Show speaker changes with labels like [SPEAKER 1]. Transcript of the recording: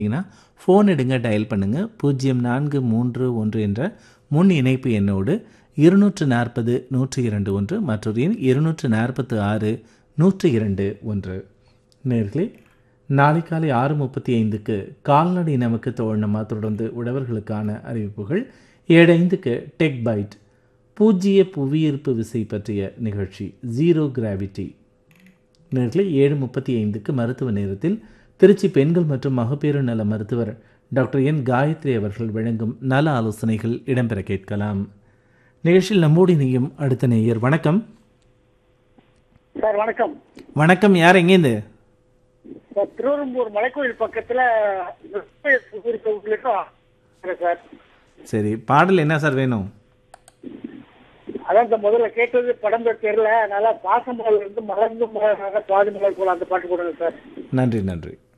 [SPEAKER 1] பார்த்தீங்கன்னா ஃபோன் எடுங்க டயல் பண்ணுங்கள் பூஜ்ஜியம் நான்கு மூன்று ஒன்று என்ற முன் இணைப்பு எண்ணோடு இருநூற்று நாற்பது நூற்றி இரண்டு ஒன்று மற்றொரு எண் இருநூற்று நாற்பத்து ஆறு நூற்றி இரண்டு ஒன்று நேர்களே நாளை காலை ஆறு முப்பத்தி ஐந்துக்கு கால்நடை நமக்கு தோழனமா தொடர்ந்து உழவர்களுக்கான அறிவிப்புகள் ஏழு ஐந்துக்கு டெக் பைட் பூஜ்ஜிய புவியீர்ப்பு விசை பற்றிய நிகழ்ச்சி ஜீரோ கிராவிட்டி நேர்களே ஏழு முப்பத்தி ஐந்துக்கு மருத்துவ நேரத்தில் திருச்சி பெண்கள் மற்றும் மகப்பேறு நல மருத்துவர் டாக்டர் என் காயத்ரி அவர்கள் வழங்கும் நல ஆலோசனைகள் இடம்பெற கேட்கலாம் நிகழ்ச்சியில் நம்மோடு இணையும் அடுத்த நேயர் வணக்கம்
[SPEAKER 2] சார் வணக்கம்
[SPEAKER 1] வணக்கம் யார் எங்கேருந்து
[SPEAKER 2] சார் திருவெரும்பூர் மலைக்கோயில் பக்கத்துல இருக்கோம் சார்
[SPEAKER 1] சரி பாடல் என்ன சார் வேணும்
[SPEAKER 2] அதான் இந்த முதல்ல கேட்டது படம் பேர் தெரியல அதனால பாசமலர் இருந்து மலர்ந்து மலராக பாதி மலர் போல அந்த பாட்டு போடுங்க சார்
[SPEAKER 1] நன்றி நன்றி